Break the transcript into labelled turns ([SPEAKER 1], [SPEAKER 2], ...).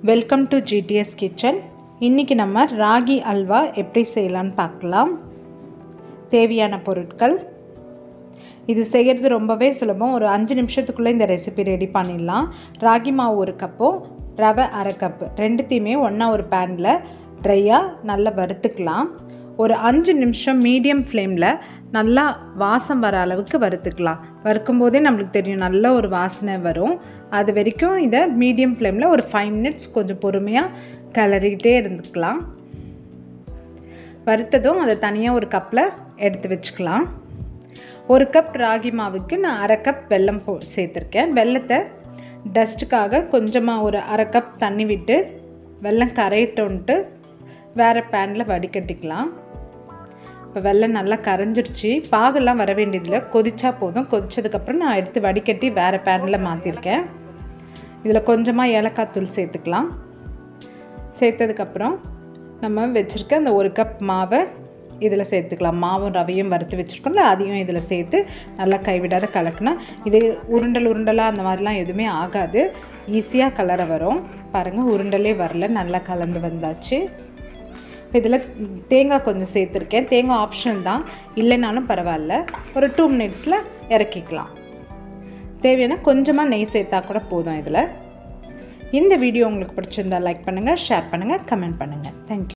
[SPEAKER 1] welcome to GDS kitchen இன்றைக்கி நம்ம ராகி அல்வா எப்படி செய்யலான்னு பார்க்கலாம் தேவையான பொருட்கள் இது செய்கிறது ரொம்பவே சுலபம் ஒரு அஞ்சு நிமிஷத்துக்குள்ளே இந்த ரெசிபி ரெடி பண்ணிடலாம் ராகி மாவு ஒரு கப்பும் ரவை அரை கப்பு ரெண்டுத்தையுமே ஒன்றா ஒரு பேனில் ட்ரையாக நல்லா வறுத்துக்கலாம் ஒரு அஞ்சு நிமிஷம் மீடியம் ஃப்ளேமில் நல்லா வாசம் வர அளவுக்கு வறுத்துக்கலாம் வறுக்கும் போதே நம்மளுக்கு தெரியும் நல்ல ஒரு வாசனை வரும் அது வரைக்கும் இதை மீடியம் ஃப்ளேமில் ஒரு ஃபைவ் மினிட்ஸ் கொஞ்சம் பொறுமையாக கிளறிக்கிட்டே இருந்துக்கலாம் வறுத்ததும் அதை தனியாக ஒரு கப்பில் எடுத்து வச்சுக்கலாம் ஒரு கப் ராகி மாவுக்கு நான் அரை கப் வெல்லம் போ சேர்த்துருக்கேன் வெள்ளத்தை டஸ்ட்டுக்காக கொஞ்சமாக ஒரு அரை கப் தண்ணி விட்டு வெல்லம் கரையிட்டோன்ட்டு வேறு பேனில் வடிகட்டிக்கலாம் இப்போ வெள்ளம் நல்லா கரைஞ்சிருச்சு பாகெல்லாம் வர வேண்டியதில்லை கொதிச்சா போதும் கொதிச்சதுக்கப்புறம் நான் எடுத்து வடிகட்டி வேறு பேனில் மாற்றிருக்கேன் இதில் கொஞ்சமாக ஏலக்காய் தூள் சேர்த்துக்கலாம் சேர்த்ததுக்கப்புறம் நம்ம வச்சுருக்க அந்த ஒரு கப் மாவை இதில் சேர்த்துக்கலாம் மாவும் ரவையும் வறுத்து வச்சுருக்கோம்ல அதையும் இதில் சேர்த்து நல்லா கைவிடாத கலக்குனா இது உருண்டல் உருண்டலாக அந்த மாதிரிலாம் எதுவுமே ஆகாது ஈஸியாக கலர வரும் பாருங்கள் உருண்டலே வரல நல்லா கலந்து வந்தாச்சு இதில் தேங்காய் கொஞ்சம் சேர்த்துருக்கேன் தேங்காய் ஆப்ஷனல் தான் இல்லைனாலும் பரவாயில்ல ஒரு டூ மினிட்ஸில் இறக்கிக்கலாம் தேவையான கொஞ்சமாக நெய் சேர்த்தா கூட போதும் இதில் இந்த வீடியோ உங்களுக்கு பிடிச்சிருந்தா லைக் பண்ணுங்கள் ஷேர் பண்ணுங்கள் கமெண்ட் பண்ணுங்கள் தேங்க்யூ